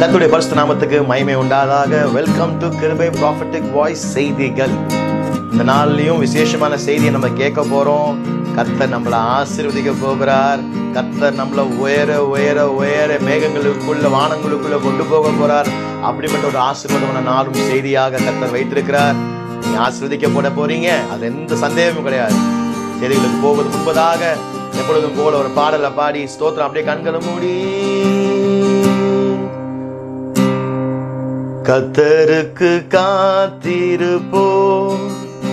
கர்த்தருடைய பரிசுத்த நாமத்துக்கு மகிமை உண்டாதாக welcome to Kirubai prophetic voice செய்திகள் இந்த நாள்லயும் விசேஷமான செய்தியை நம்ம கேட்க போறோம் கர்த்தர் நம்மளை ஆசீர்வதிக்க போகிறார் கர்த்தர் நம்மளை உயர உயர உயர மேகங்களுக்குள்ள வானங்களுக்குள்ள கொண்டு போக போறார் அப்படிப்பட்ட ஒரு ஆசீர்வாதமான நாளும் செய்தியாக கர்த்தர் வைத்திருக்கிறார் நீங்க ஆசீர்வதிக்கப்பட போறீங்க அது எந்த சந்தேகமும் கிடையாது செய்திகளுக்கு போவது முன்பதாக எப்பொழுதும் போல ஒரு பாடலை பாடி ஸ்தோத்திரம் அப்படியே கண்களை மூடி கத்தருக்கு காத்திருப்போம்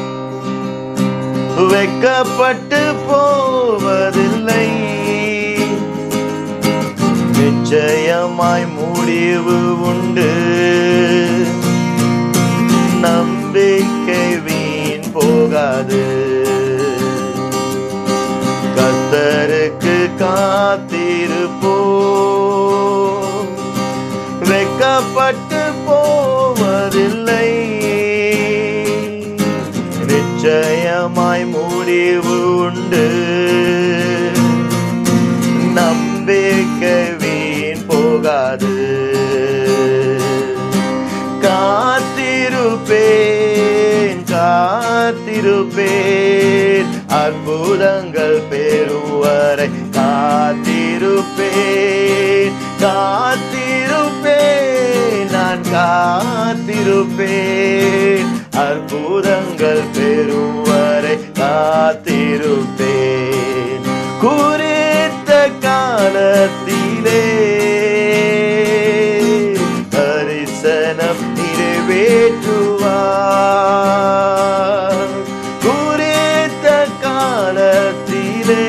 வெக்கப்பட்டு போவதில்லை நிச்சயமாய் முடிவு உண்டு நம்பிக்கை வீண் போகாது கத்தருக்கு காத்திருப்போம் வெக்கப்பட்டு போவதில்லை நிச்சயமாய் முடிவு உண்டு நம்பிக்கை வீண் போகாது காத்திருப்பேன் காத்திருப்பேன் அற்புதங்கள் பெறுவரை காத்திருப்பேன் காத்திருப்பேன் நான் காத்திருப்பேன் அற்புதங்கள் பெறுவரை காத்திருப்பேன் குறித்த காலத்திலே தரிசனம் நிறைவேற்றுவார் குறித்த காலத்திலே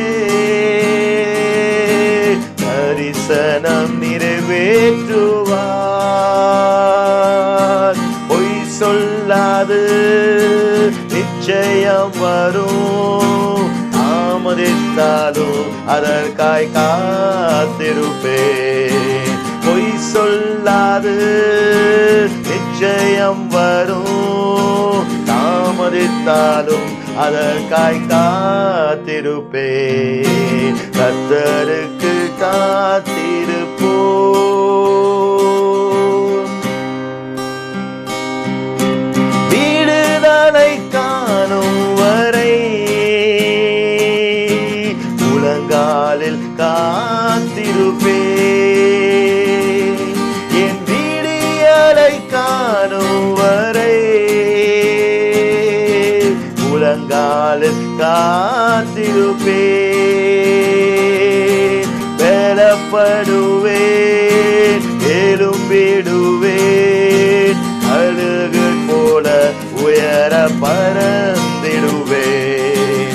தரிசனம் நிறைவேற்றுவார் பொய் சொல்லாது நிச்சயம் வரும் தாமதித்தாலும் அதற்காய் காத்திருப்பேன் பொய் சொல்லாது நிச்சயம் வரும் தாமதித்தாலும் அதற்காய் காத்திருப்பேன் கத்தருக்கு காத்திருப்போம் விடுதலை காணும் வரை உலங்காலில் காத்திருப்பே என் விடியலை காணும் வரை உலங்காலில் காத்திருப்பே பலப்படுவேன் எலும்பிடுவேன் அழுகு போல உயர பறந்திடுவேன்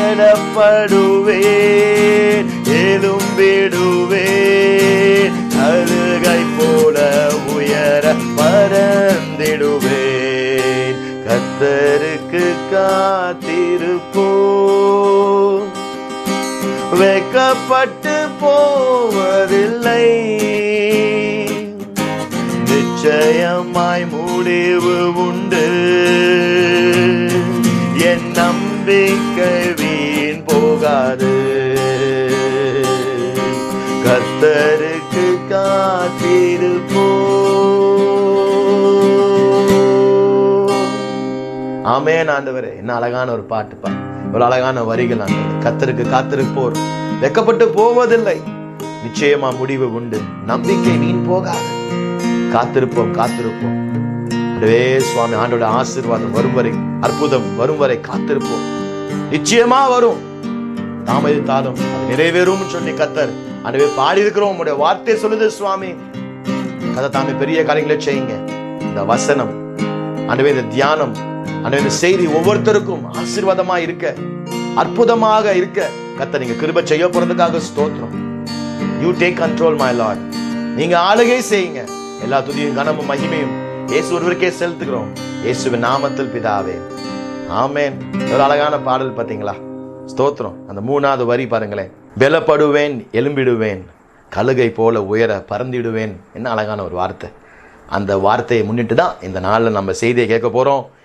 பெறப்படுவேன் எலும்பிடுவேன் அழுகை போல உயர பறந்திடுவேன் கத்தருக்கு காத்திருப்போம் வெக்கப்பட்டு போவதில்லை நிச்சயமாய் முடிவு உண்டு என் நம்பிக்கை வீண் போகாது கத்தருக்கு காத்திருப்போம் ஆமேன் ஆண்டவரே என்ன அழகான ஒரு பாட்டுப்பா ஒரு அழகான வரிகள் ஆண்டவரே கத்தருக்கு காத்திருப்போர் வெக்கப்பட்டு போவதில்லை நிச்சயமா முடிவு உண்டு நம்பிக்கை வீண் போகாது காத்திருப்போம் காத்திருப்போம் அதுவே சுவாமி ஆண்டோட ஆசீர்வாதம் வரும் வரை அற்புதம் வரும் வரை காத்திருப்போம் நிச்சயமா வரும் தாமதித்தாலும் அது நிறைவேறும் சொல்லி கத்தர் அதுவே பாடி இருக்கிறோம் உங்களுடைய வார்த்தை சொல்லுது சுவாமி கதை தாமே பெரிய காரியங்களை செய்யுங்க இந்த வசனம் அன்றுவே இந்த தியானம் அன்றுவே இந்த செய்தி ஒவ்வொருத்தருக்கும் ஆசீர்வாதமா இருக்க அற்புதமாக இருக்க கத்த நீங்க கிருப செய்ய போறதுக்காக ஸ்தோத்திரம் you take control my lord நீங்க ஆளுகை செய்யுங்க எல்லா துதியும் கனமும் மகிமையும் இயேசு ஒருவருக்கே செலுத்துகிறோம் இயேசுவின் நாமத்தில் பிதாவே ஆமேன் ஒரு அழகான பாடல் பார்த்தீங்களா ஸ்தோத்திரம் அந்த மூணாவது வரி பாருங்களேன் பெலப்படுவேன் எலும்பிடுவேன் கழுகை போல உயர பறந்திடுவேன் என்ன அழகான ஒரு வார்த்தை அந்த வார்த்தையை முன்னிட்டு தான் இந்த நாளில் நம்ம செய்தியை கேட்க போகிறோம்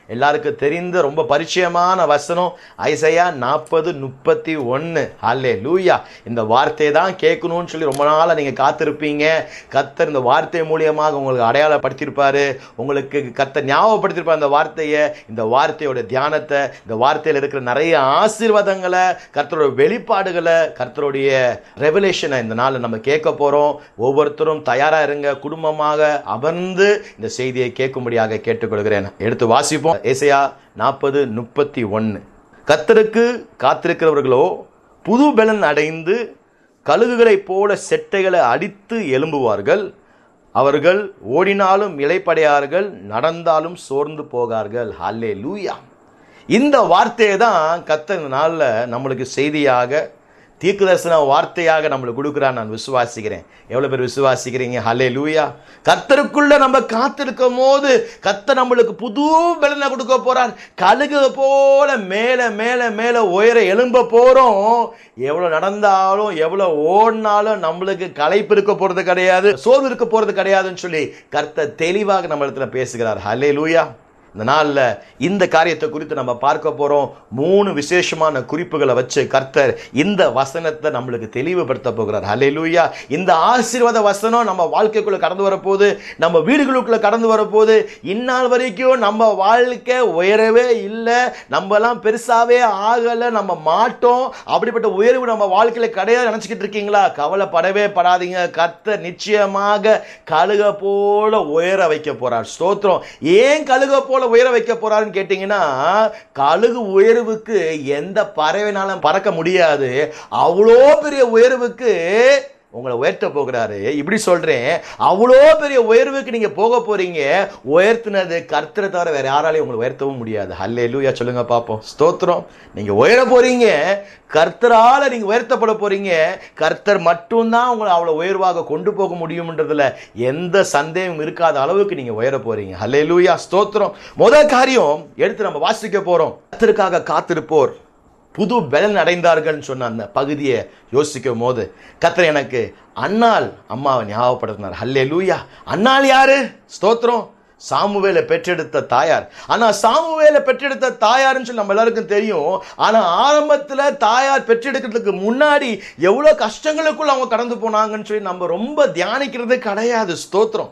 எல்லாருக்கும் தெரிந்த ரொம்ப பரிச்சயமான வசனம் ஐசையா நாற்பது முப்பத்தி ஒன்று அல்லே லூயா இந்த வார்த்தையை தான் கேட்கணும்னு சொல்லி ரொம்ப நாளாக நீங்கள் காத்திருப்பீங்க கத்தர் இந்த வார்த்தை மூலியமாக உங்களுக்கு அடையாளப்படுத்தியிருப்பாரு உங்களுக்கு கத்தர் ஞாபகப்படுத்தியிருப்பார் இந்த வார்த்தையை இந்த வார்த்தையோட தியானத்தை இந்த வார்த்தையில் இருக்கிற நிறைய ஆசீர்வாதங்களை கர்த்தரோட வெளிப்பாடுகளை கர்த்தருடைய ரெவலேஷனை இந்த நாளில் நம்ம கேட்க போகிறோம் ஒவ்வொருத்தரும் தயாராக இருங்க குடும்பமாக அமர்ந்து இந்த செய்தியை கேட்கும்படியாக கேட்டுக்கொள்கிறேன் எடுத்து வாசிப்போம் ஏசையா நாற்பது முப்பத்தி ஒன்று கத்தருக்கு காத்திருக்கிறவர்களோ புது பலன் அடைந்து கழுகுகளைப் போல செட்டைகளை அடித்து எழும்புவார்கள் அவர்கள் ஓடினாலும் இலைப்படையார்கள் நடந்தாலும் சோர்ந்து போகார்கள் ஹல்லே லூயா இந்த வார்த்தையை தான் கத்த இந்த நாளில் நம்மளுக்கு செய்தியாக தீர்க்கதரிசன வார்த்தையாக நம்மளுக்கு கொடுக்குறான் நான் விசுவாசிக்கிறேன் எவ்வளோ பேர் விசுவாசிக்கிறீங்க ஹலே லூயா கர்த்தருக்குள்ள நம்ம காத்திருக்கும் போது கர்த்தர் நம்மளுக்கு புது பலனை கொடுக்க போறார் கழுகு போல மேலே மேலே மேலே உயர எழும்ப போகிறோம் எவ்வளோ நடந்தாலும் எவ்வளோ ஓடினாலும் நம்மளுக்கு களைப்பு இருக்க போகிறது கிடையாது சோர்வு இருக்க போகிறது கிடையாதுன்னு சொல்லி கர்த்தர் தெளிவாக நம்ம இடத்துல பேசுகிறார் ஹலே லூயா இந்த நாளில் இந்த காரியத்தை குறித்து நம்ம பார்க்க போகிறோம் மூணு விசேஷமான குறிப்புகளை வச்சு கர்த்தர் இந்த வசனத்தை நம்மளுக்கு தெளிவுபடுத்த போகிறார் ஹalleluya இந்த ஆசீர்வாத வசனம் நம்ம வாழ்க்கைக்குள்ளே கடந்து வரப்போகுது நம்ம வீடுகளுக்குள்ளே கடந்து வரப்போகுது இந்நாள் வரைக்கும் நம்ம வாழ்க்கை உயரவே இல்லை நம்மலாம் பெருசாகவே ஆகலை நம்ம மாட்டோம் அப்படிப்பட்ட உயர்வு நம்ம வாழ்க்கையில் கிடையாது நினச்சிக்கிட்டு இருக்கீங்களா கவலைப்படவே படாதீங்க கர்த்தர் நிச்சயமாக கழுக போல உயர வைக்க போறார் ஸ்தோத்திரம் ஏன் கழுக போல உயர வைக்க போறாருன்னு கேட்டிங்கன்னா கழுகு உயர்வுக்கு எந்த பறவைனாலும் பறக்க முடியாது அவ்வளோ பெரிய உயர்வுக்கு உங்களை உயர்த்த போகிறாரு இப்படி சொல்றேன் அவ்வளோ பெரிய உயர்வுக்கு நீங்க போக போறீங்க உயர்த்தினது கர்த்தரை தவிர வேற யாராலையும் உங்களை உயர்த்தவும் முடியாது ஹல்லே லூயா சொல்லுங்க பார்ப்போம் ஸ்தோத்திரம் நீங்க உயர போறீங்க கர்த்தரால நீங்க உயர்த்தப்பட போறீங்க கர்த்தர் மட்டும்தான் உங்களை அவ்வளோ உயர்வாக கொண்டு போக முடியும்ன்றதுல எந்த சந்தேகம் இருக்காத அளவுக்கு நீங்க உயர போறீங்க ஹல்லே லூயா ஸ்தோத்திரம் முதல் காரியம் எடுத்து நம்ம வாசிக்க போறோம் கர்த்தருக்காக காத்திருப்போர் புது பலன் அடைந்தார்கள்னு சொன்ன அந்த பகுதியை யோசிக்கும் போது கத்தர் எனக்கு அன்னாள் அம்மாவை ஞாபகப்படுத்தினார் ஹல்லே லூயா அன்னாள் யாரு ஸ்தோத்திரம் சாமுவேலை பெற்றெடுத்த தாயார் ஆனா சாமுவேலை பெற்றெடுத்த தாயார்னு சொல்லி நம்ம எல்லாருக்கும் தெரியும் ஆனா ஆரம்பத்துல தாயார் பெற்றெடுக்கிறதுக்கு முன்னாடி எவ்வளவு கஷ்டங்களுக்குள்ள அவங்க கடந்து போனாங்கன்னு சொல்லி நம்ம ரொம்ப தியானிக்கிறது கிடையாது ஸ்தோத்திரம்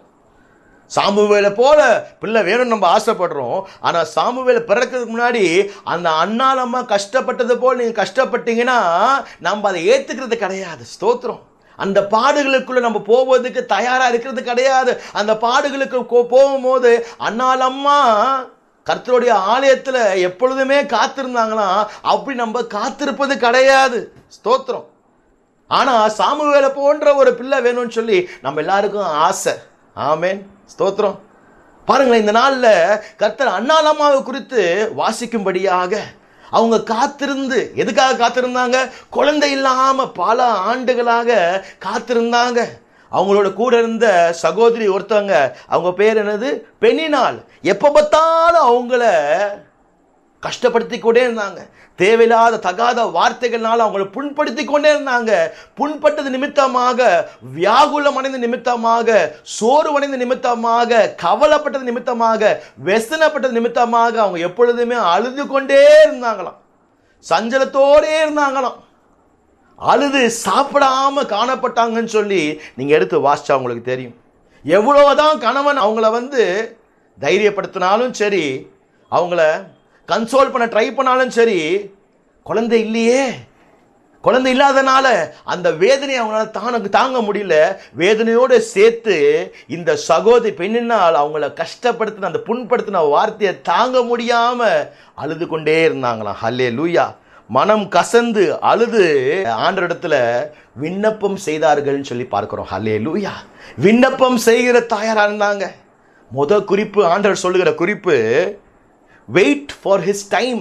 சாமுவேலை போல பிள்ளை வேணும்னு நம்ம ஆசைப்படுறோம் ஆனால் சாமுவேலை பிறக்கிறதுக்கு முன்னாடி அந்த அண்ணாலம்மா கஷ்டப்பட்டது போல் நீங்கள் கஷ்டப்பட்டீங்கன்னா நம்ம அதை ஏற்றுக்கிறது கிடையாது ஸ்தோத்திரம் அந்த பாடுகளுக்குள்ள நம்ம போவதுக்கு தயாராக இருக்கிறது கிடையாது அந்த பாடுகளுக்கு கோ- போகும்போது அண்ணாலம்மா கர்த்தருடைய ஆலயத்தில் எப்பொழுதுமே காத்திருந்தாங்களாம் அப்படி நம்ம காத்திருப்பது கிடையாது ஸ்தோத்திரம் ஆனா சாமுவேலை போன்ற ஒரு பிள்ளை வேணும்னு சொல்லி நம்ம எல்லாருக்கும் ஆசை ஆமென் ஸ்தோத்திரம் பாருங்களேன் இந்த நாள்ல கர்த்தர் அண்ணாலம்மாவை குறித்து வாசிக்கும்படியாக அவங்க காத்திருந்து எதுக்காக காத்திருந்தாங்க குழந்தை இல்லாம பல ஆண்டுகளாக காத்திருந்தாங்க அவங்களோட கூட இருந்த சகோதரி ஒருத்தவங்க அவங்க பேர் என்னது பெண்ணினாள் எப்போ பார்த்தாலும் அவங்கள கஷ்டப்படுத்தி கொண்டே இருந்தாங்க தேவையில்லாத தகாத வார்த்தைகள்னால அவங்களை புண்படுத்தி கொண்டே இருந்தாங்க புண்பட்டது நிமித்தமாக வியாகுலம் அடைந்த நிமித்தமாக சோர்வடைந்த நிமித்தமாக கவலைப்பட்டது நிமித்தமாக வெசனப்பட்டது நிமித்தமாக அவங்க எப்பொழுதுமே அழுது கொண்டே இருந்தாங்களாம் சஞ்சலத்தோடே இருந்தாங்களாம் அழுது சாப்பிடாம காணப்பட்டாங்கன்னு சொல்லி நீங்க எடுத்து வாசிச்சா உங்களுக்கு தெரியும் எவ்வளவுதான் கணவன் அவங்கள வந்து தைரியப்படுத்தினாலும் சரி அவங்கள கன்சோல் பண்ண ட்ரை பண்ணாலும் சரி குழந்தை இல்லையே குழந்தை இல்லாதனால அந்த வேதனையை அவங்களால தாங்க தாங்க முடியல வேதனையோடு சேர்த்து இந்த சகோதரி பெண்ணினால் அவங்கள கஷ்டப்படுத்தின அந்த புண்படுத்தின வார்த்தையை தாங்க முடியாம அழுது கொண்டே இருந்தாங்களாம் ஹல்லே லூயா மனம் கசந்து அழுது ஆண்டரிடத்துல விண்ணப்பம் செய்தார்கள்னு சொல்லி பார்க்கிறோம் ஹல்லே லூயா விண்ணப்பம் செய்கிற தாயாரா இருந்தாங்க முத குறிப்பு ஆண்டவர் சொல்லுகிற குறிப்பு வெயிட் ஃபார் ஹிஸ் டைம்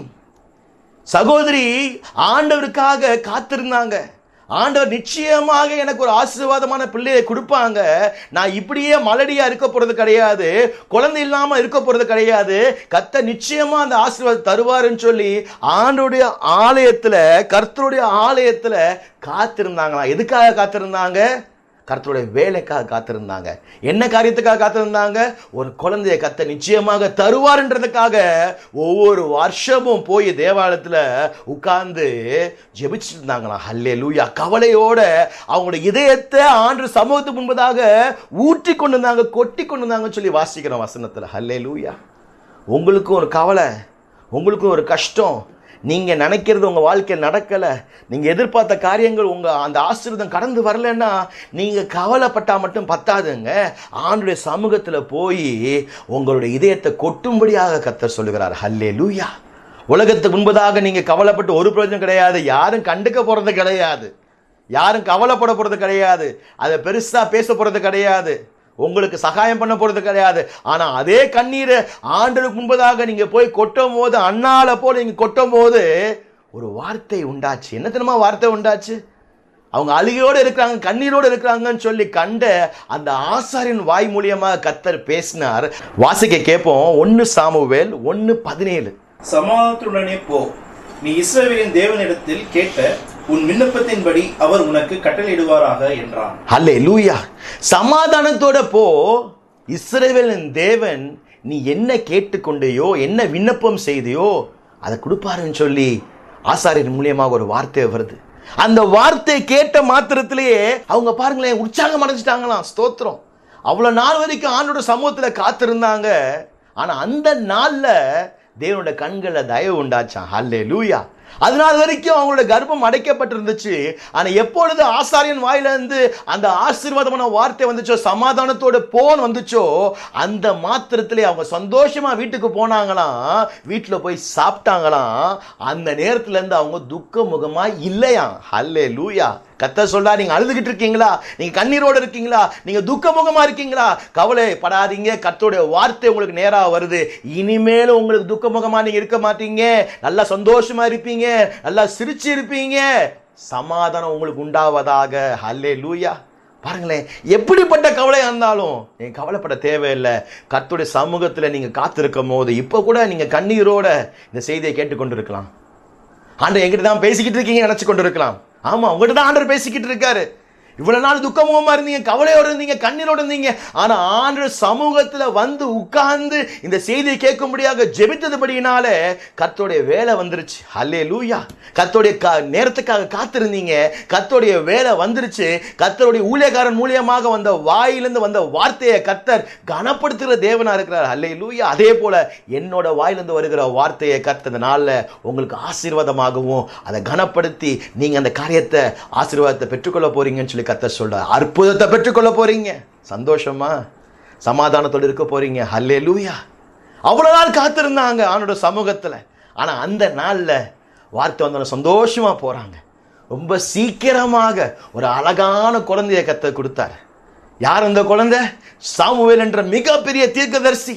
சகோதரி ஆண்டவருக்காக காத்திருந்தாங்க ஆண்டவர் நிச்சயமாக எனக்கு ஒரு ஆசீர்வாதமான பிள்ளையை கொடுப்பாங்க நான் இப்படியே மலடியா இருக்க போறது கிடையாது குழந்தை இல்லாம இருக்க போறது கிடையாது கத்த நிச்சயமா அந்த ஆசீர்வாதம் தருவாருன்னு சொல்லி ஆண்டோடைய ஆலயத்துல கர்த்தருடைய ஆலயத்துல காத்திருந்தாங்களா எதுக்காக காத்திருந்தாங்க கர்த்தருடைய வேலைக்காக காத்திருந்தாங்க என்ன காரியத்துக்காக காத்திருந்தாங்க ஒரு குழந்தைய கத்த நிச்சயமாக தருவார்ன்றதுக்காக ஒவ்வொரு வருஷமும் போய் தேவாலயத்தில் உட்கார்ந்து ஜெபிச்சுட்டு இருந்தாங்களாம் ஹல்லே லூயா கவலையோட அவங்களோட இதயத்தை ஆண்டு சமூகத்துக்கு முன்பதாக ஊற்றி கொண்டு இருந்தாங்க கொட்டி கொண்டு இருந்தாங்கன்னு சொல்லி வாசிக்கிறோம் வசனத்தில் ஹல்லே லூயா உங்களுக்கும் ஒரு கவலை உங்களுக்கும் ஒரு கஷ்டம் நீங்கள் நினைக்கிறது உங்கள் வாழ்க்கையில் நடக்கலை நீங்கள் எதிர்பார்த்த காரியங்கள் உங்கள் அந்த ஆசீர்வாதம் கடந்து வரலன்னா நீங்கள் கவலைப்பட்டால் மட்டும் பத்தாதுங்க ஆண்டுடைய சமூகத்தில் போய் உங்களுடைய இதயத்தை கொட்டும்படியாக கத்தர் சொல்லுகிறார் ஹல்லே லூயா உலகத்துக்கு முன்பதாக நீங்கள் கவலைப்பட்டு ஒரு பிரயோஜனம் கிடையாது யாரும் கண்டுக்க போகிறது கிடையாது யாரும் கவலைப்பட போகிறது கிடையாது அதை பெருசாக பேச போகிறது கிடையாது உங்களுக்கு சகாயம் பண்ண போறது கிடையாது ஆனா அதே கண்ணீரை ஆண்டுக்கு முன்பதாக நீங்க போய் கொட்டும் போது அண்ணால போல நீங்க கொட்டும் போது ஒரு வார்த்தை உண்டாச்சு என்ன தெரியுமா வார்த்தை உண்டாச்சு அவங்க அழுகையோடு இருக்கிறாங்க கண்ணீரோடு இருக்கிறாங்கன்னு சொல்லி கண்ட அந்த ஆசாரின் வாய் மூலியமாக கத்தர் பேசினார் வாசிக்க கேட்போம் ஒன்று சாமுவேல் ஒன்று பதினேழு சமாதானத்துடனே போ நீ இஸ்ரவேலின் தேவனிடத்தில் கேட்ட உன் விண்ணப்பத்தின்படி அவர் உனக்கு கட்டளையிடுவாராக என்றான் அல்லே லூயா சமாதானத்தோட போ இஸ்ரவேலின் தேவன் நீ என்ன கேட்டுக்கொண்டையோ என்ன விண்ணப்பம் செய்தையோ அதை கொடுப்பாருன்னு சொல்லி ஆசாரியர் மூலியமாக ஒரு வார்த்தை வருது அந்த வார்த்தை கேட்ட மாத்திரத்திலேயே அவங்க பாருங்களேன் உற்சாகம் அடைஞ்சிட்டாங்களாம் ஸ்தோத்திரம் அவ்வளோ நாள் வரைக்கும் ஆண்டோட சமூகத்தில் காத்திருந்தாங்க ஆனால் அந்த நாளில் தேவனோட கண்களில் தயவு உண்டாச்சான் ஹல்லே லூயா அதனால் வரைக்கும் அவங்களோட கர்ப்பம் அடைக்கப்பட்டிருந்துச்சு ஆனால் எப்பொழுது ஆசாரியன் வாயிலிருந்து அந்த ஆசீர்வாதமான வார்த்தை வந்துச்சோ சமாதானத்தோட போன் வந்துச்சோ அந்த மாத்திரத்திலே அவங்க சந்தோஷமா வீட்டுக்கு போனாங்களாம் வீட்டில் போய் சாப்பிட்டாங்களாம் அந்த நேரத்துல இருந்து அவங்க துக்க முகமா இல்லையாம் ஹல்லே லூயா கத்த சொல்றா நீங்க அழுதுகிட்டு இருக்கீங்களா நீங்க கண்ணீரோட இருக்கீங்களா நீங்க துக்க முகமா இருக்கீங்களா கவலைப்படாதீங்க கத்தோடைய வார்த்தை உங்களுக்கு நேரா வருது இனிமேலும் உங்களுக்கு துக்க முகமா நீங்க இருக்க மாட்டீங்க நல்லா சந்தோஷமா இருப்பீங்க நல்லா சிரிச்சு இருப்பீங்க சமாதானம் உங்களுக்கு உண்டாவதாக ஹல்லே லூயா பாருங்களேன் எப்படிப்பட்ட கவலையாக இருந்தாலும் நீங்கள் கவலைப்பட தேவையில்லை கர்த்தருடைய சமூகத்தில் நீங்கள் காத்திருக்கும் போது இப்போ கூட நீங்கள் கண்ணீரோட இந்த செய்தியை கேட்டுக்கொண்டு இருக்கலாம் ஆண்டவர் என்கிட்ட தான் பேசிக்கிட்டு இருக்கீங்க நினச்சி கொண்டு இருக்கலாம் ஆமாம் உங்கள்கிட்ட தான் ஆண்டவர் பேசிக்கிட்டு இருக்காரு இவ்வளவு நாள் துக்கமுகமா இருந்தீங்க கவலையோட இருந்தீங்க கண்ணீரோட இருந்தீங்க ஆனா ஆண்டு சமூகத்துல வந்து உட்கார்ந்து இந்த செய்தியை கேட்கும்படியாக ஜெபித்ததுபடியினால கர்த்தருடைய வேலை வந்துருச்சு அல்லே லூயா கர்த்தருடைய கா நேரத்துக்காக காத்திருந்தீங்க கர்த்தருடைய வேலை வந்துருச்சு கர்த்தருடைய ஊழியக்காரன் மூலியமாக வந்த வாயிலிருந்து வந்த வார்த்தையை கர்த்தர் கனப்படுத்துகிற தேவனா இருக்கிறார் அல்லே லூயா அதே போல என்னோட வாயிலிருந்து வருகிற வார்த்தையை கர்த்தர் இந்த நாளில் உங்களுக்கு ஆசீர்வாதமாகவும் அதை கனப்படுத்தி நீங்க அந்த காரியத்தை ஆசீர்வாதத்தை பெற்றுக்கொள்ள போறீங்கன்னு சொல்லி கர்த்தர் சொல்றார் அற்புதத்தை பெற்றுக்கொள்ள போறீங்க சந்தோஷமா சமாதானத்தோடு இருக்க போறீங்க ஹல்லே லூயா அவ்வளோ நாள் காத்திருந்தாங்க ஆனோட சமூகத்தில் ஆனா அந்த நாள்ல வார்த்தை வந்தோட சந்தோஷமா போறாங்க ரொம்ப சீக்கிரமாக ஒரு அழகான குழந்தைய கத்த கொடுத்தாரு யார் அந்த குழந்தை சாமுவேல் என்ற மிகப்பெரிய தீர்க்கதரிசி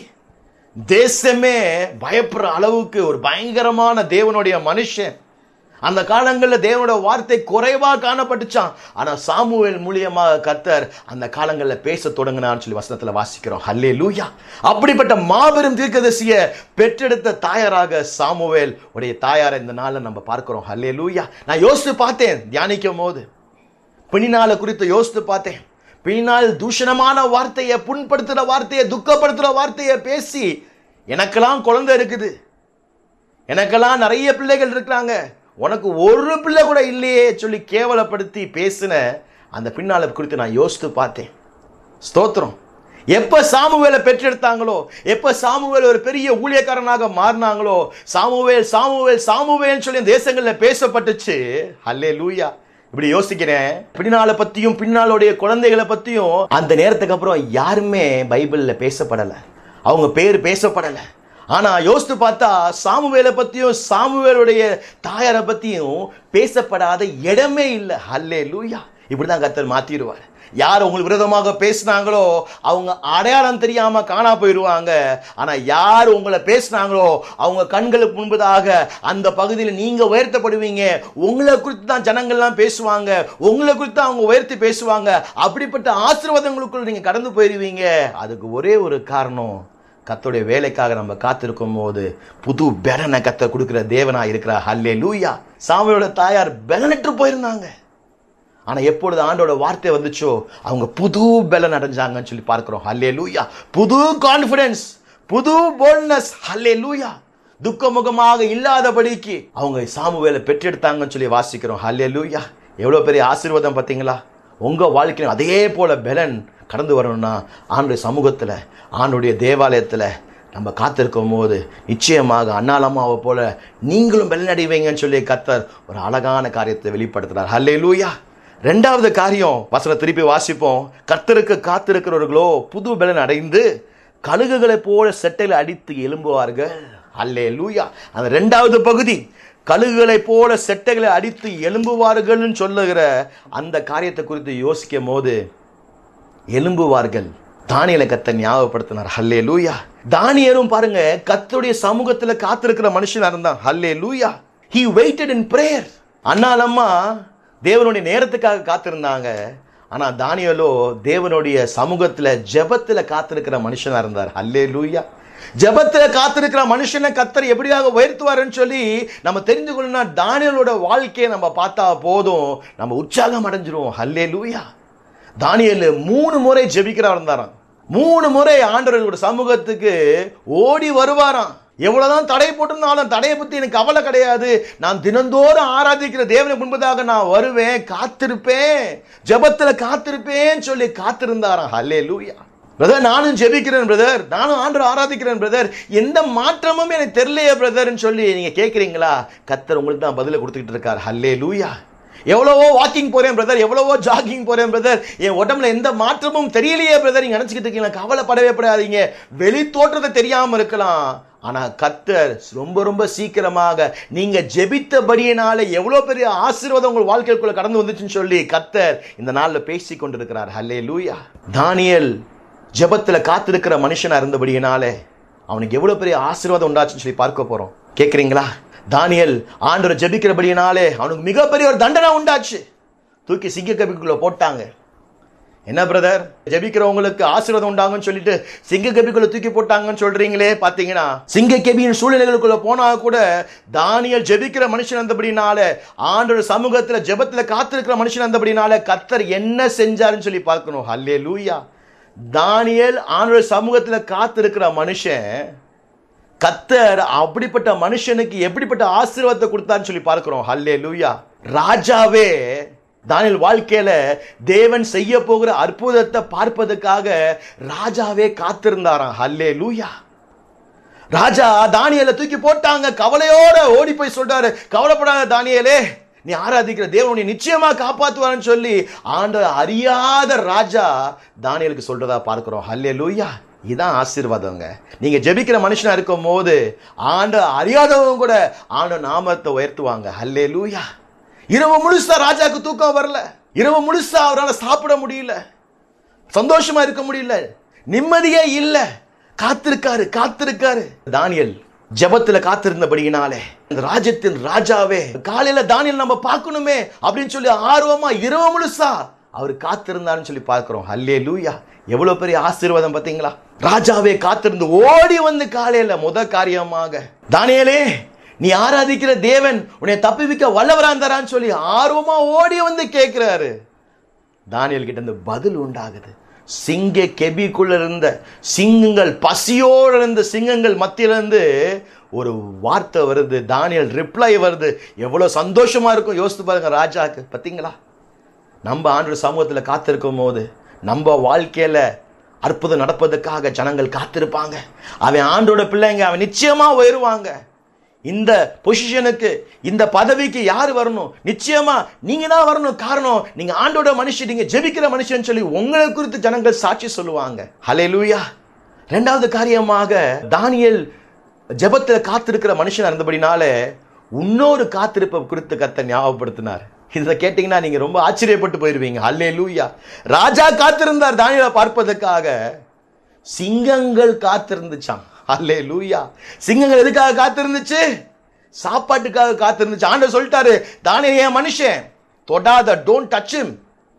தேசமே பயப்படுற அளவுக்கு ஒரு பயங்கரமான தேவனுடைய மனுஷன் அந்த காலங்களில் தேவனோட வார்த்தை குறைவாக காணப்பட்டுச்சான் ஆனால் சாமுவேல் மூலியமாக கர்த்தர் அந்த காலங்களில் பேச தொடங்கினான்னு சொல்லி வசனத்தில் வாசிக்கிறோம் ஹல்லே லூயா அப்படிப்பட்ட மாபெரும் தீர்க்கதரிசியை பெற்றெடுத்த தாயாராக சாமுவேல் உடைய தாயாரை இந்த நாளில் நம்ம பார்க்கிறோம் ஹல்லே லூயா நான் யோசித்து பார்த்தேன் தியானிக்கும் போது பிணினால குறித்து யோசித்து பார்த்தேன் பின்னால் தூஷணமான வார்த்தையை புண்படுத்துகிற வார்த்தையை துக்கப்படுத்துகிற வார்த்தையை பேசி எனக்கெல்லாம் குழந்தை இருக்குது எனக்கெல்லாம் நிறைய பிள்ளைகள் இருக்கிறாங்க உனக்கு ஒரு பிள்ளை கூட இல்லையே சொல்லி கேவலப்படுத்தி பேசின அந்த பின்னால குறித்து நான் யோசித்து பார்த்தேன் ஸ்தோத்திரம் எப்ப சாமுவேலை பெற்றெடுத்தாங்களோ எப்ப சாமுவேல் ஒரு பெரிய ஊழியக்காரனாக மாறினாங்களோ சாமுவேல் சாமுவேல் சாமுவேல் சொல்லி தேசங்களில் பேசப்பட்டுச்சு அல்லே லூயா இப்படி யோசிக்கிறேன் பின்னால பத்தியும் பின்னாலுடைய குழந்தைகளை பத்தியும் அந்த நேரத்துக்கு அப்புறம் யாருமே பைபிள்ல பேசப்படலை அவங்க பேர் பேசப்படலை ஆனா யோசித்து பார்த்தா சாமுவேலை பத்தியும் சாமுவேலுடைய தாயாரை பத்தியும் பேசப்படாத இடமே இல்லை ஹல்லே லூயா இப்படிதான் கர்த்தர் மாத்திடுவார் யார் உங்களுக்கு விரோதமாக பேசினாங்களோ அவங்க அடையாளம் தெரியாம காணா போயிடுவாங்க ஆனா யார் உங்களை பேசினாங்களோ அவங்க கண்களுக்கு முன்பதாக அந்த பகுதியில் நீங்க உயர்த்தப்படுவீங்க உங்களை குறித்து தான் ஜனங்கள்லாம் பேசுவாங்க உங்களை குறித்து அவங்க உயர்த்தி பேசுவாங்க அப்படிப்பட்ட ஆசீர்வாதங்களுக்குள்ள நீங்க கடந்து போயிடுவீங்க அதுக்கு ஒரே ஒரு காரணம் கத்தோடைய வேலைக்காக நம்ம காத்திருக்கும் போது புது பெலனை கத்த கொடுக்கிற தேவனா இருக்கிறார் ஹல்லே லூயா சாமியோட தாயார் பெலனற்று போயிருந்தாங்க ஆனா எப்பொழுது ஆண்டோட வார்த்தை வந்துச்சோ அவங்க புது பலன் அடைஞ்சாங்கன்னு சொல்லி பார்க்கிறோம் ஹல்லே லூயா புது கான்ஃபிடன்ஸ் புது போல்ட்னஸ் ஹல்லே லூயா துக்கமுகமாக இல்லாதபடிக்கு அவங்க சாமுவேலை பெற்றெடுத்தாங்கன்னு சொல்லி வாசிக்கிறோம் ஹல்லே லூயா எவ்வளோ பெரிய ஆசீர்வாதம் பார்த்தீங்களா உங்க வாழ்க்கையிலும் அதே போல பலன் கடந்து வரணும்னா ஆண்டுடைய சமூகத்தில் ஆண்டுடைய தேவாலயத்தில் நம்ம காத்திருக்கும் போது நிச்சயமாக அண்ணாலம்மாவை போல நீங்களும் பலனடைவீங்கன்னு சொல்லி கத்தர் ஒரு அழகான காரியத்தை வெளிப்படுத்துறார் ஹல்லே லூயா ரெண்டாவது காரியம் வசனம் திருப்பி வாசிப்போம் கர்த்தருக்கு காத்திருக்கிறவர்களோ புது பலன் அடைந்து கழுகுகளைப் போல செட்டையில் அடித்து எழும்புவார்கள் அல்லே லூயா அந்த ரெண்டாவது பகுதி கழுகுகளைப் போல செட்டைகளை அடித்து எழும்புவார்கள்னு சொல்லுகிற அந்த காரியத்தை குறித்து யோசிக்கும் போது எழும்புவார்கள் தானியலை கத்த ஞாபகப்படுத்தினார் ஹல்லே லூயா தானியரும் பாருங்க கத்தருடைய சமூகத்துல காத்திருக்கிற மனுஷனா இருந்தான் hallelujah he waited in prayer அண்ணாலம்மா தேவனுடைய நேரத்துக்காக காத்திருந்தாங்க ஆனா தானியலோ தேவனுடைய சமூகத்துல ஜெபத்துல காத்திருக்கிற மனுஷனா இருந்தார் ஹல்லே லூயா ஜெபத்துல காத்திருக்கிற மனுஷனை கத்தர் எப்படியாக உயர்த்துவாருன்னு சொல்லி நம்ம தெரிந்து கொள்ளணும்னா தானியலோட வாழ்க்கையை நம்ம பார்த்தா போதும் நம்ம உற்சாகம் அடைஞ்சிருவோம் ஹல்லே லூயா தானியல் மூணு முறை ஜெபிக்கிறவர் இருந்தாராம் மூணு முறை ஆண்டவர்களோட சமூகத்துக்கு ஓடி வருவாராம் எவ்வளவுதான் தடை போட்டிருந்தாலும் தடையை பத்தி எனக்கு கவலை கிடையாது நான் தினந்தோறும் ஆராதிக்கிற தேவனை முன்பதாக நான் வருவேன் காத்திருப்பேன் ஜெபத்துல காத்திருப்பேன்னு சொல்லி காத்திருந்தாராம் ஹல்லே லூயா பிரதர் நானும் ஜெபிக்கிறேன் பிரதர் நானும் ஆண்டவர் ஆராதிக்கிறேன் பிரதர் எந்த மாற்றமும் எனக்கு தெரியலையே பிரதர்னு சொல்லி நீங்க கேட்குறீங்களா கத்தர் உங்களுக்கு தான் பதிலை கொடுத்துக்கிட்டு இருக்கார் ஹல்லே லூயா எவ்வளவோ வாக்கிங் போறேன் பிரதர் எவ்வளவோ ஜாகிங் போறேன் பிரதர் என் உடம்புல எந்த மாற்றமும் தெரியலையே பிரதர் நீங்க நினைச்சுக்கிட்டு இருக்கீங்களா கவலைப்படவே படாதீங்க வெளி தோற்றத்தை தெரியாம இருக்கலாம் ஆனா கத்தர் ரொம்ப ரொம்ப சீக்கிரமாக நீங்க ஜெபித்தபடியினால எவ்வளவு பெரிய ஆசீர்வாதம் உங்கள் வாழ்க்கைக்குள்ள கடந்து வந்துச்சுன்னு சொல்லி கத்தர் இந்த நாள்ல பேசி கொண்டிருக்கிறார் ஹல்லே லூயா தானியல் ஜெபத்துல காத்திருக்கிற மனுஷனா இருந்தபடியினாலே அவனுக்கு எவ்வளவு பெரிய ஆசீர்வாதம் உண்டாச்சுன்னு சொல்லி பார்க்க போறோம் கேட்குறீங்களா தானியல் ஆண்டவரை ஜெபிக்கிறபடியினாலே அவனுக்கு மிகப்பெரிய ஒரு தண்டனை உண்டாச்சு தூக்கி சிங்க கபிக்குள்ள போட்டாங்க என்ன பிரதர் ஜெபிக்கிறவங்களுக்கு ஆசீர்வாதம் உண்டாங்கன்னு சொல்லிட்டு சிங்க கபிக்குள்ள தூக்கி போட்டாங்கன்னு சொல்றீங்களே பாத்தீங்கன்னா சிங்க கபியின் சூழ்நிலைகளுக்குள்ள போனா கூட தானியல் ஜெபிக்கிற மனுஷன் இருந்தபடினால ஆண்டோட சமூகத்துல ஜெபத்துல காத்திருக்கிற மனுஷன் இருந்தபடினால கர்த்தர் என்ன செஞ்சாருன்னு சொல்லி பார்க்கணும் ஹல்லே லூயா தானியல் ஆண்டோட சமூகத்துல காத்திருக்கிற மனுஷன் கத்தர் அப்படிப்பட்ட மனுஷனுக்கு எப்படிப்பட்ட ஆசீர்வாதத்தை கொடுத்தான்னு சொல்லி பார்க்கிறோம் ஹல்லே லூயா ராஜாவே தானியல் வாழ்க்கையில தேவன் செய்ய போகிற அற்புதத்தை பார்ப்பதற்காக ராஜாவே காத்திருந்தாராம் ஹல்லே லூயா ராஜா தானியலை தூக்கி போட்டாங்க கவலையோட ஓடி போய் சொல்றாரு கவலைப்படாத தானியலே நீ ஆராதிக்கிற தேவனை நிச்சயமா காப்பாத்துவான்னு சொல்லி ஆண்டவர் அறியாத ராஜா தானியலுக்கு சொல்றதா பார்க்கிறோம் ஹல்லே லூயா இதான் ஆசீர்வாதங்க நீங்க ஜெபிக்கிற மனுஷனா இருக்கும் போது ஆண்ட அறியாதவங்க கூட ஆண்ட நாமத்தை உயர்த்துவாங்க ஹல்லே லூயா இரவு முழுசா ராஜாக்கு தூக்கம் வரல இரவு முழுசா அவரால் சாப்பிட முடியல சந்தோஷமா இருக்க முடியல நிம்மதியே இல்ல காத்திருக்காரு காத்திருக்காரு தானியல் ஜெபத்துல காத்திருந்தபடியினாலே இந்த ராஜ்யத்தின் ராஜாவே காலையில தானியல் நம்ம பார்க்கணுமே அப்படின்னு சொல்லி ஆர்வமா இரவு முழுசா அவர் காத்திருந்தாருன்னு சொல்லி பார்க்கிறோம் ஹல்லே லூயா எவ்வளவு பெரிய ஆசீர்வாதம் பார்த்தீங்களா ராஜாவே காத்திருந்து ஓடி வந்து காலையில முத காரியமாக தானியலே நீ ஆராதிக்கிற தேவன் உன்னை தப்பிவிக்க வல்லவரா இருந்தாரான்னு சொல்லி ஆர்வமா ஓடி வந்து கேட்கிறாரு தானியல் கிட்ட இருந்து பதில் உண்டாகுது சிங்க கெபிக்குள்ள இருந்த சிங்கங்கள் பசியோடு இருந்த சிங்கங்கள் மத்தியிலிருந்து ஒரு வார்த்தை வருது தானியல் ரிப்ளை வருது எவ்வளவு சந்தோஷமா இருக்கும் யோசித்து பாருங்க ராஜாக்கு பார்த்தீங்களா நம்ம ஆண்டு சமூகத்தில் காத்திருக்கும் போது நம்ம வாழ்க்கையில அற்புதம் நடப்பதற்காக ஜனங்கள் காத்திருப்பாங்க அவன் ஆண்டோட பிள்ளைங்க அவன் நிச்சயமா உயருவாங்க இந்த பொசிஷனுக்கு இந்த பதவிக்கு யார் வரணும் நிச்சயமா நீங்க தான் வரணும் காரணம் நீங்க ஆண்டோட மனுஷன் நீங்க ஜெபிக்கிற மனுஷன் சொல்லி உங்களை குறித்து ஜனங்கள் சாட்சி சொல்லுவாங்க ஹலே லூயா ரெண்டாவது காரியமாக தானியல் ஜெபத்துல காத்திருக்கிற மனுஷன் இருந்தபடினால இன்னொரு காத்திருப்பை குறித்து கத்த ஞாபகப்படுத்தினார் இதை கேட்டீங்கன்னா நீங்க ரொம்ப ஆச்சரியப்பட்டு போயிருவீங்க அல்லே லூயா ராஜா காத்திருந்தார் தானியலை பார்ப்பதற்காக சிங்கங்கள் காத்திருந்துச்சாம் அல்லே லூயா சிங்கங்கள் எதுக்காக காத்திருந்துச்சு சாப்பாட்டுக்காக காத்திருந்துச்சு ஆண்டவர் சொல்லிட்டாரு தானியல் என் மனுஷன் தொடாத டோன்ட் டச் him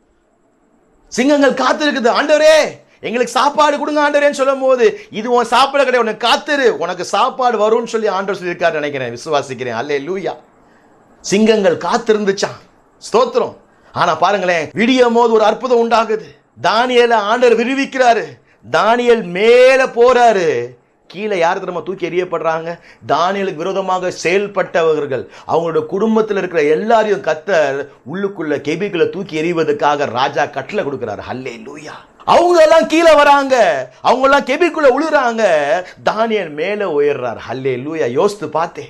சிங்கங்கள் காத்திருக்குது ஆண்டவரே எங்களுக்கு சாப்பாடு கொடுங்க ஆண்டவரேன்னு சொல்லும் போது இது உன் சாப்பாடு கிடையாது உனக்கு காத்திரு உனக்கு சாப்பாடு வரும்னு சொல்லி ஆண்டவர் சொல்லியிருக்காரு நினைக்கிறேன் விசுவாசிக்கிறேன் அல்லே லூயா சிங்கங்கள் காத்திருந்துச்சான் ஸ்தோத்திரம் ஆனா பாருங்களேன் விடியும் போது ஒரு அற்புதம் உண்டாகுது தானியேல ஆண்டவர் விடுவிக்கிறாரு தானியேல் மேல போறாரு கீழே யார் தெரியுமா தூக்கி எறியப்படுறாங்க தானியலுக்கு விரோதமாக செயல்பட்டவர்கள் அவங்களோட குடும்பத்தில் இருக்கிற எல்லாரையும் கத்தர் உள்ளுக்குள்ள கெபிக்குள்ள தூக்கி எறிவதற்காக ராஜா கட்டளை கொடுக்கிறாரு ஹல்லே லூயா அவங்க எல்லாம் கீழே வராங்க அவங்க எல்லாம் கெபிக்குள்ள உழுறாங்க தானியல் மேல உயர்றார் ஹல்லே லூயா யோசித்து பார்த்தேன்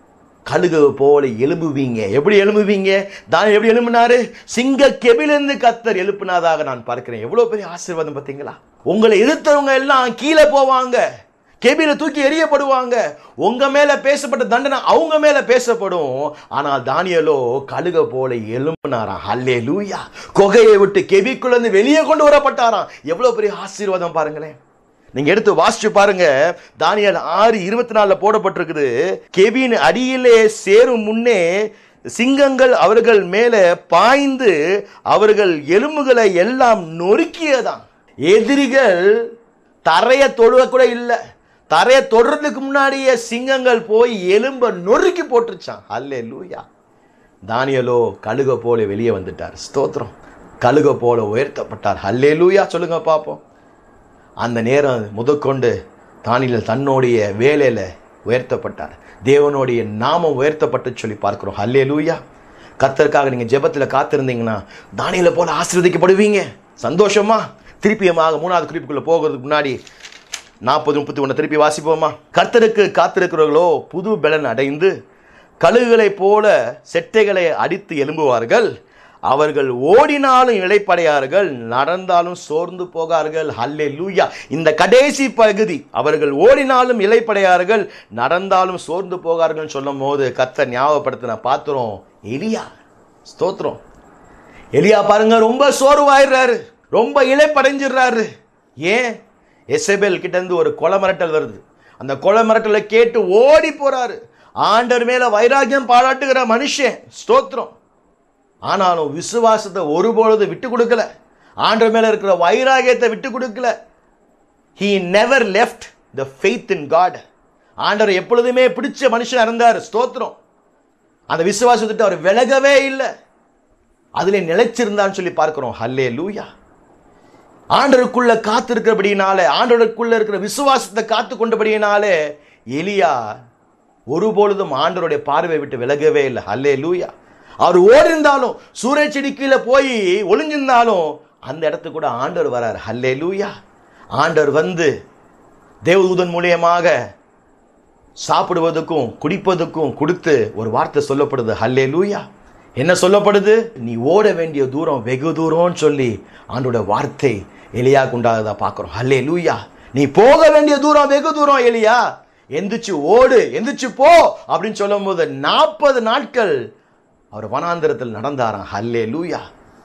கழுகு போல எழும்புவீங்க எப்படி எழும்புவீங்க தான் எப்படி எழும்பினாரு சிங்க கெபிலிருந்து கத்தர் எழுப்பினதாக நான் பார்க்கிறேன் எவ்வளவு பெரிய ஆசீர்வாதம் பார்த்தீங்களா உங்களை எதிர்த்தவங்க எல்லாம் கீழே போவாங்க கெபில தூக்கி எறியப்படுவாங்க உங்க மேல பேசப்பட்ட தண்டனை அவங்க மேல பேசப்படும் ஆனால் தானியலோ கழுக போல எழும்பினாராம் ஹல்லே லூயா கொகையை விட்டு கெபிக்குள்ள இருந்து வெளியே கொண்டு வரப்பட்டாராம் எவ்வளவு பெரிய ஆசீர்வாதம் பாருங்களேன் நீங்க எடுத்து வாசிச்சு பாருங்க தானியல் ஆறு இருபத்தி நாலுல போடப்பட்டிருக்குது கெபின் அடியிலே சேரும் முன்னே சிங்கங்கள் அவர்கள் மேல பாய்ந்து அவர்கள் எலும்புகளை எல்லாம் நொறுக்கியதாம் எதிரிகள் தரைய தொழுவ கூட இல்லை தரைய தொடுறதுக்கு முன்னாடியே சிங்கங்கள் போய் எலும்ப நொறுக்கி போட்டுருச்சான் அல்லே லூயா தானியலோ கழுக போல வெளியே வந்துட்டார் ஸ்தோத்திரம் கழுக போல உயர்த்தப்பட்டார் அல்லே லூயா சொல்லுங்க பார்ப்போம் அந்த நேரம் முதற்கொண்டு தானியல் தன்னுடைய வேலையில உயர்த்தப்பட்டார் தேவனுடைய நாமம் உயர்த்தப்பட்டு சொல்லி பார்க்கிறோம் ஹல்லே லூயா கத்தருக்காக நீங்க ஜெபத்துல காத்திருந்தீங்கன்னா தானியலை போல ஆசீர்வதிக்கப்படுவீங்க சந்தோஷமா திருப்பியமாக மூணாவது குறிப்புக்குள்ள போகிறதுக்கு முன்னாடி நாற்பது முப்பத்தி ஒன்று திருப்பி வாசிப்போமா கர்த்தருக்கு காத்திருக்கிறவர்களோ புது பலன் அடைந்து கழுகுகளைப் போல செட்டைகளை அடித்து எழும்புவார்கள் அவர்கள் ஓடினாலும் இளைப்படையார்கள் நடந்தாலும் சோர்ந்து போகார்கள் ஹல்லே லூயா இந்த கடைசி பகுதி அவர்கள் ஓடினாலும் இளைப்படையார்கள் நடந்தாலும் சோர்ந்து போகார்கள் சொல்லும் போது கத்த ஞாபகப்படுத்தின பாத்திரம் எலியா ஸ்தோத்திரம் எலியா பாருங்க ரொம்ப சோர்வாயிடுறாரு ரொம்ப இழைப்படைஞ்சிடுறாரு ஏன் எசபேல் கிட்ட இருந்து ஒரு கொலை மிரட்டல் வருது அந்த கொலை மிரட்டலை கேட்டு ஓடி போறாரு ஆண்டவர் மேல வைராக்கியம் பாராட்டுகிற மனுஷன் ஸ்தோத்திரம் ஆனாலும் விசுவாசத்தை ஒருபொழுது விட்டு கொடுக்கல ஆண்டவர் மேல இருக்கிற வைராகியத்தை விட்டு கொடுக்கல he never left the faith in God ஆண்டவர் எப்பொழுதுமே பிடிச்ச மனுஷன் இருந்தார் ஸ்தோத்திரம் அந்த விசுவாசத்தை அவர் விலகவே இல்லை அதிலே நிலைச்சிருந்தான்னு சொல்லி பார்க்கிறோம் ஹல்லே லூயா ஆண்டருக்குள்ள காத்திருக்கிறபடினாலே ஆண்டவருக்குள்ள இருக்கிற விசுவாசத்தை காத்து கொண்டபடியினாலே எலியா ஒருபொழுதும் ஆண்டவருடைய பார்வை விட்டு விலகவே இல்லை ஹல்லே லூயா அவர் ஓடிருந்தாலும் சூரிய செடி கீழே போய் ஒளிஞ்சிருந்தாலும் அந்த இடத்துக்கு கூட ஆண்டவர் வரார் ஹல்லே லூயா ஆண்டவர் வந்து தேவதூதன் மூலியமாக சாப்பிடுவதற்கும் குடிப்பதற்கும் கொடுத்து ஒரு வார்த்தை சொல்லப்படுது ஹல்லே லூயா என்ன சொல்லப்படுது நீ ஓட வேண்டிய தூரம் வெகு தூரம்னு சொல்லி ஆண்டோட வார்த்தை எலியாக்கு உண்டாகுதா பார்க்குறோம் ஹல்லே லூயா நீ போக வேண்டிய தூரம் வெகு தூரம் எலியா எந்திரிச்சு ஓடு எந்திரிச்சு போ அப்படின்னு சொல்லும்போது நாற்பது நாட்கள் அவர் வனாந்திரத்தில் நடந்தாராம் ஹல்லே லூயா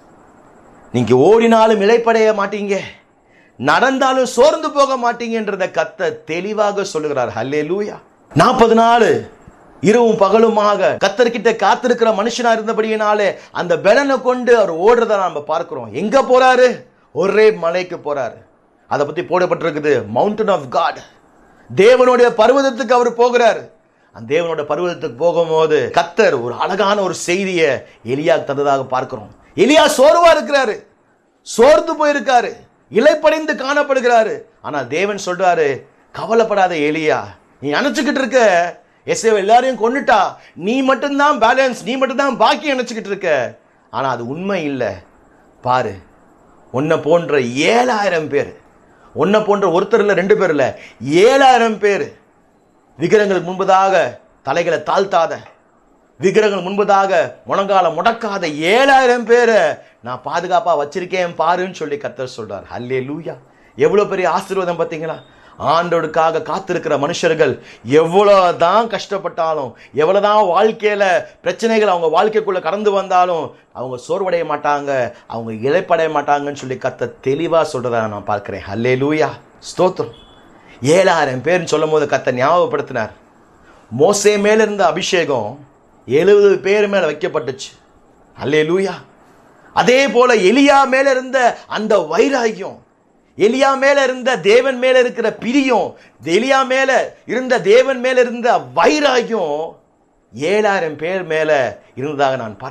நீங்க ஓடினாலும் இழைப்படைய மாட்டீங்க நடந்தாலும் சோர்ந்து போக மாட்டீங்கன்றத கத்த தெளிவாக சொல்லுகிறார் ஹல்லே லூயா நாற்பது நாள் இரவும் பகலுமாக கத்தர்கிட்ட காத்திருக்கிற மனுஷனா இருந்தபடியினாலே அந்த பலனை கொண்டு அவர் ஓடுறத நாம பார்க்கிறோம் எங்க போறாரு ஒரே மலைக்கு போறாரு அதை பத்தி போடப்பட்டிருக்குது மவுண்டன் ஆஃப் காட் தேவனுடைய பர்வதத்துக்கு அவர் போகிறாரு அந்த தேவனோட பர்வதத்துக்கு போகும்போது கத்தர் ஒரு அழகான ஒரு செய்தியை எலியா தந்ததாக பார்க்கிறோம் எலியா சோர்வா இருக்கிறாரு சோர்ந்து போயிருக்காரு இலைப்படைந்து காணப்படுகிறாரு ஆனா தேவன் சொல்றாரு கவலைப்படாத எலியா நீ நினைச்சுக்கிட்டு இருக்க எஸ்ஏ எல்லாரையும் கொன்னுட்டா நீ மட்டும்தான் பேலன்ஸ் நீ மட்டும்தான் பாக்கி நினைச்சுக்கிட்டு இருக்க ஆனா அது உண்மை இல்லை பாரு உன்னை போன்ற ஏழாயிரம் பேர் உன்னை போன்ற ஒருத்தர் இல்லை ரெண்டு பேர் இல்லை ஏழாயிரம் பேர் விக்கிரங்களுக்கு முன்பதாக தலைகளை தாழ்த்தாத விக்கிரங்கள் முன்பதாக முழங்கால முடக்காத ஏழாயிரம் பேரை நான் பாதுகாப்பா வச்சிருக்கேன் பாருன்னு சொல்லி கத்தர் சொல்றார் ஹல்லே லூயா எவ்வளவு பெரிய ஆசீர்வாதம் பார்த்தீங்களா ஆண்டோடுக்காக காத்திருக்கிற மனுஷர்கள் எவ்வளோதான் கஷ்டப்பட்டாலும் எவ்வளோதான் வாழ்க்கையில பிரச்சனைகள் அவங்க வாழ்க்கைக்குள்ள கடந்து வந்தாலும் அவங்க சோர்வடைய மாட்டாங்க அவங்க இழைப்படைய மாட்டாங்கன்னு சொல்லி கத்த தெளிவா சொல்றத நான் பார்க்கிறேன் ஹல்லே லூயா ஸ்தோத்திரம் ஏழாயிரம் பேர்னு சொல்லும் போது கத்த ஞாபகப்படுத்தினார் மோசே மேல இருந்த அபிஷேகம் எழுபது பேர் மேல வைக்கப்பட்டுச்சு அல்லே லூயா அதே போல எலியா மேல இருந்த அந்த வைராகியம் எலியா மேல இருந்த தேவன் மேல இருக்கிற பிரியம் எலியா மேல இருந்த தேவன் மேல இருந்த வைராகியம் ஏழாயிரம் பேர் மேல இருந்ததாக நான் பார்க்கிறேன்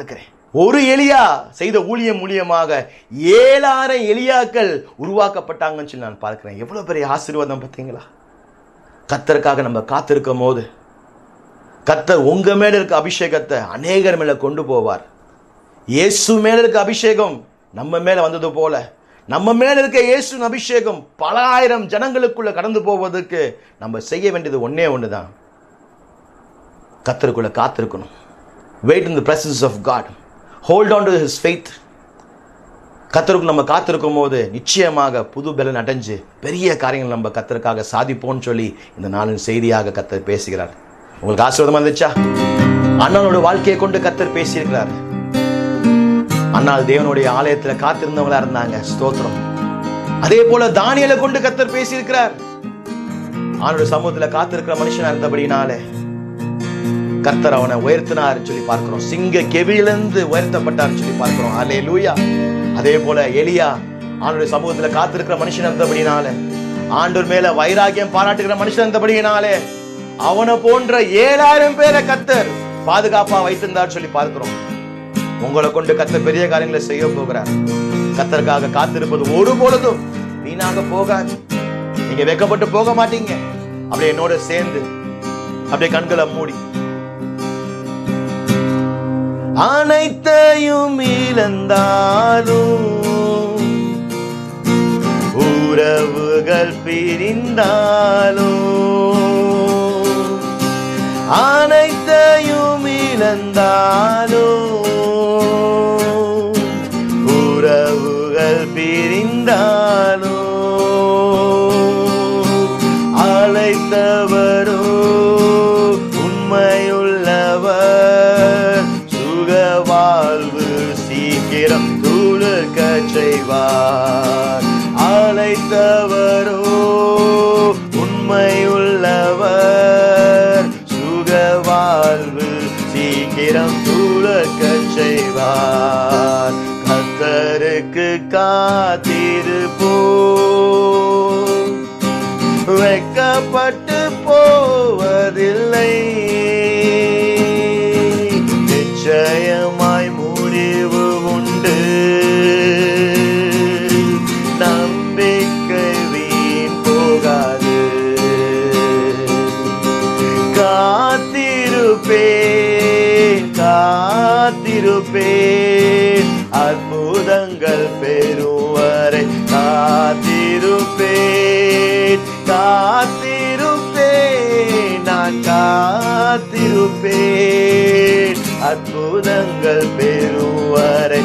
ஒரு எலியா செய்த ஊழியம் மூலியமாக ஏழாயிரம் எலியாக்கள் உருவாக்கப்பட்டாங்கன்னு சொல்லி நான் பார்க்கிறேன் எவ்வளவு பெரிய ஆசீர்வாதம் பார்த்தீங்களா கத்தருக்காக நம்ம காத்திருக்கும் போது கத்தர் உங்க மேல இருக்க அபிஷேகத்தை அநேகர் மேல கொண்டு போவார் இயேசு மேல இருக்க அபிஷேகம் நம்ம மேல வந்தது போல நம்ம மேல இருக்க இயேசு அபிஷேகம் பல ஆயிரம் ஜனங்களுக்குள்ள கடந்து போவதற்கு நம்ம செய்ய வேண்டியது ஒண்ணே ஒண்ணுதான் கத்தருக்குள்ள காத்திருக்கணும் wait in the presence of God hold on to his faith கத்தருக்குள்ள நம்ம காத்திருக்கும் போது நிச்சயமாக புது பலன் அடைஞ்சு பெரிய காரியங்கள் நம்ம கத்தருக்காக சாதிப்போம்னு சொல்லி இந்த நாளின் செய்தியாக கத்தர் பேசுகிறார் உங்களுக்கு ஆசீர்வாதமா இருந்துச்சா அண்ணனோட வாழ்க்கையை கொண்டு கத்தர் பேசியிருக்கிறார் அண்ணால் தேவனுடைய ஆலயத்துல காத்திருந்தவங்களா இருந்தாங்க ஸ்தோத்திரம் அதே போல தானியலை கொண்டு கத்தர் பேசியிருக்கிறார் ஆனோட சமூகத்துல காத்திருக்கிற மனுஷனா இருந்தபடினாலே கர்த்தர் அவனை உயர்த்தினார் சொல்லி பார்க்கிறோம் சிங்க கெவியிலிருந்து உயர்த்தப்பட்டார் சொல்லி பார்க்கிறோம் அலே லூயா அதே போல எலியா ஆண்டுடைய சமூகத்துல காத்திருக்கிற மனுஷன் இருந்தபடினாலே ஆண்டவர் மேல வைராகியம் பாராட்டுகிற மனுஷன் இருந்தபடியினாலே அவனை போன்ற ஏழாயிரம் பேரை கத்தர் பாதுகாப்பா வைத்திருந்தார் சொல்லி பார்க்கிறோம் உங்களை கொண்டு கத்தர் பெரிய காரியங்களை செய்ய போகிறார் கத்தருக்காக காத்திருப்பது ஒரு பொழுதும் வீணாக போகாது நீங்க வெக்கப்பட்டு போக மாட்டீங்க அப்படியே என்னோட சேர்ந்து அப்படியே கண்களை மூடி அனைத்தையும் இழந்தாலும் உறவுகள் பிரிந்தாலும் அனைத்தையும் இழந்தாலும் உறவுகள் பிரிந்தாலும் அழைத்தவரோ உண்மையுள்ளவர் சுக வாழ்வு சீக்கிரம் துளுக்க செய்வார் அழைத்தவரோ உண்மையுள்ளவர் சுக வாழ்வு சீக்கிரம் துளக்க செய்வார் கத்தருக்கு காத்திருப்போம் வெக்கப்பட்டு போவதில்லை நிச்சயமாய் முடிவு உண்டு நம்பிக்கை வீண் போகாது காத்திருப்பேன் காத்திருப்பேன் அற்புதங்கள் பெறுவரை காத்திருப்பேன் காத்திருப்பேன் நான் காத்திருப்பேன் அற்புதங்கள் பெறுவரை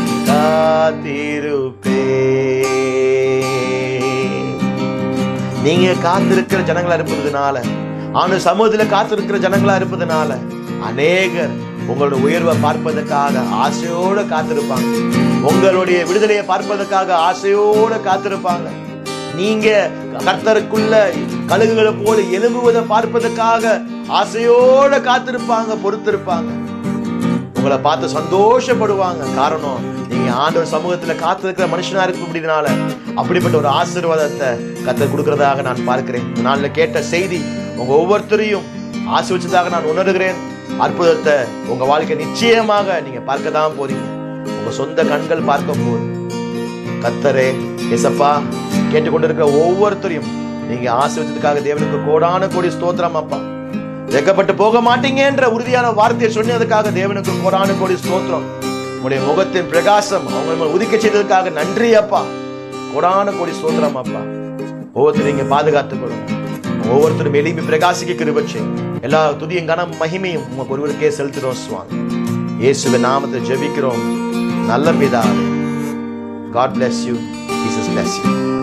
காத்திருப்பேன் நீங்க காத்திருக்கிற ஜனங்களா இருப்பதுனால ஆண்டு சமூகத்துல காத்திருக்கிற ஜனங்களா இருப்பதுனால அநேகர் உங்களோட உயர்வை பார்ப்பதற்காக ஆசையோட காத்திருப்பாங்க உங்களுடைய விடுதலையை பார்ப்பதற்காக ஆசையோட காத்திருப்பாங்க நீங்க கர்த்தருக்குள்ள கழுகுகளை போல எழும்புவதை பார்ப்பதற்காக ஆசையோட காத்திருப்பாங்க பொறுத்திருப்பாங்க உங்களை பார்த்து சந்தோஷப்படுவாங்க காரணம் நீங்க ஆண்டவர் சமூகத்துல காத்திருக்கிற மனுஷனா இருக்க முடியதுனால அப்படிப்பட்ட ஒரு ஆசீர்வாதத்தை கத்தர் கொடுக்கறதாக நான் பார்க்கிறேன் இந்த நாள்ல கேட்ட செய்தி உங்க ஒவ்வொருத்தரையும் ஆசீர்வச்சதாக நான் உணர்கிறேன் அற்புதத்தை உங்க வாழ்க்கை நிச்சயமாக நீங்க பார்க்க தான் போறீங்க உங்க சொந்த கண்கள் பார்க்க போகுது கத்தரே எசப்பா கேட்டுக்கொண்டிருக்கிற ஒவ்வொருத்தரையும் நீங்க ஆசீர்வச்சதுக்காக தேவனுக்கு கோடான கோடி ஸ்தோத்திரம் அப்பா வெக்கப்பட்டு போக மாட்டீங்கன்ற உறுதியான வார்த்தையை சொன்னதுக்காக தேவனுக்கு கோடான கோடி ஸ்தோத்திரம் உங்களுடைய முகத்தின் பிரகாசம் அவங்க மேல் உதிக்க செய்ததுக்காக நன்றி அப்பா கோடான கோடி ஸ்தோத்திரம் அப்பா ஒவ்வொருத்தரும் நீங்க பாதுகாத்துக் கொள்ளுங்க ஒவ்வொருத்தரும் எளிமை பிரகாசிக்க கிருபச்சை எல்லா துதியும் கனம் மகிமையும் உங்களுக்கு ஒருவருக்கே செலுத்துறோம் சுவாமி இயேசுவின் நாமத்தை ஜெபிக்கிறோம் நல்ல பிதாவே God bless you. Jesus bless you.